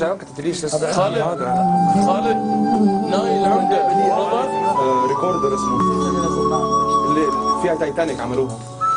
شباب ما كتبتليش لسه خالد خالد نايل عنده برابر آه، ريكوردر اسمه اللي فيها تايتانيك عملوها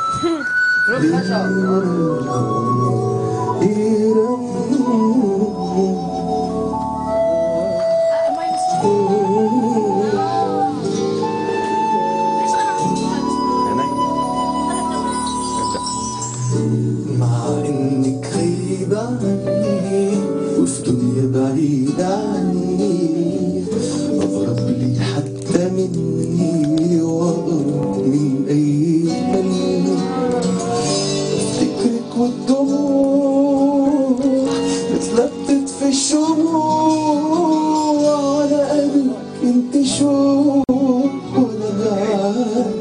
مع انك غريبة عني وفي دنيا بعيدة عني اقرب لي حتى مني واقرب من اي كلمة افتكرك والدموع اتلبت في الشموع على قلبك انت شوق وانا معاك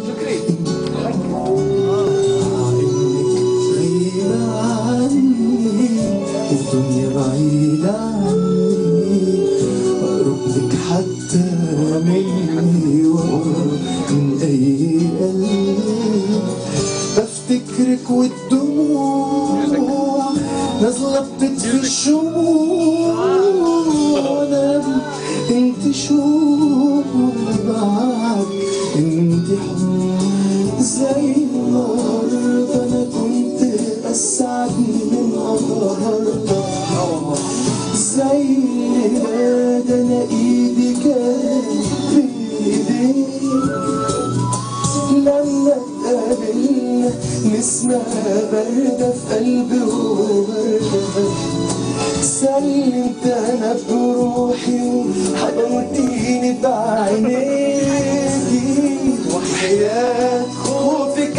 غيبة عني والدنيا بعيدة عني أقرب لك حتى مني وأقرب من أي قلب بفتكرك والدموع نازلة بتطفي الشموع وأنا انت شوق وأنا معاك انت حب زي النهاردة أنا كنت أسعد من النهاردة زي الليلة ده أنا إيدي كانت بإيديك لما اتقابلنا نسمة باردة في قلبي وبردة سلمت أنا بروحي وحضنتيني بعينيكي وحياة خوفك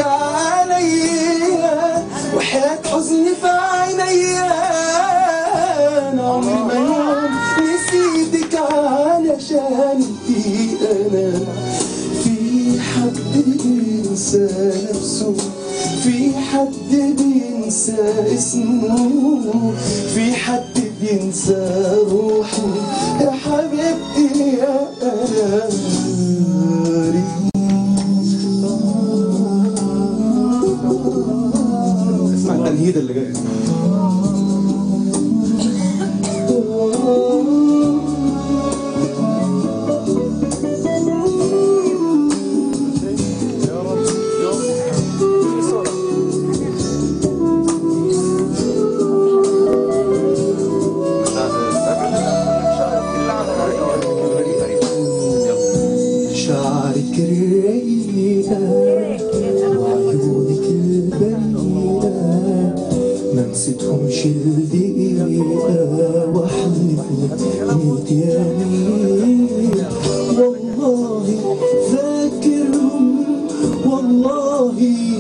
عليا وحياة حزني في عينيا أنا عمري ما يوم نسيتك علشان انتي أنا في حد بينسى نفسه في حد بينسى اسمه في حد بينسى روحه يا حبيبتي يا أنا اسمع التنهيد اللي جاي شعرك الرقيقة وعيونك البريئة ما نسيتهمش الدقيقة واحلف ميت يمين والله فاكرهم والله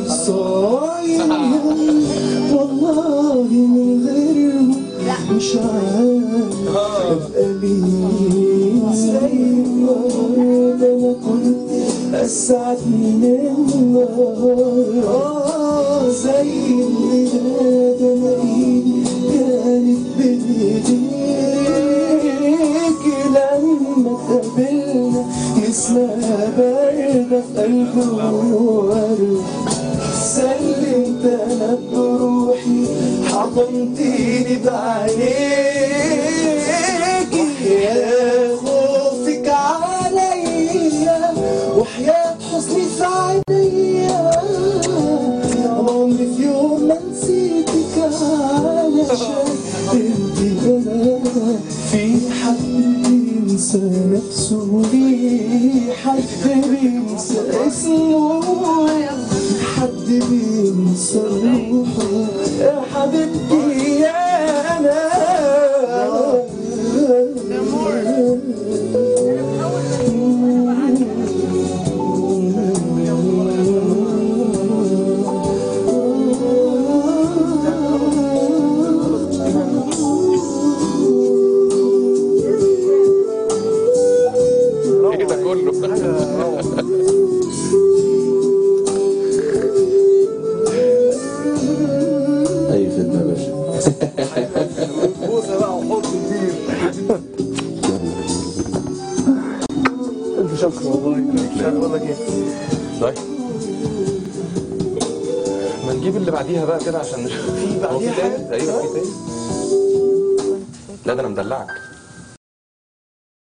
صايم والله من غيرهم مش عارف ابقى مين زي النهارده انا كنت اسعد من النهار اه زي الليله ده انا ايدي كانت بايديك لما اتقابلنا نسمة باردة في قلب الورد سلمت انا بروحي حضنتيني بعينيك وحياة خوفك عليا وحياة حزني في عينيا عمري في يوم ما نسيتك علشان انت انا في حد بينسى نفسه في حد بينسى اسمه حد بينسى روحه يا حبيبتي يا انا ايه ده كله اي خدمه يا باشا بوسه بقى وحط كتير الف شكر والله مش عارف اقول لك ايه طيب ما نجيب اللي بعديها بقى كده عشان نشوف في هو في بعديها تاني حاجة؟ تقريبا في تاني لا ده انا مدلعك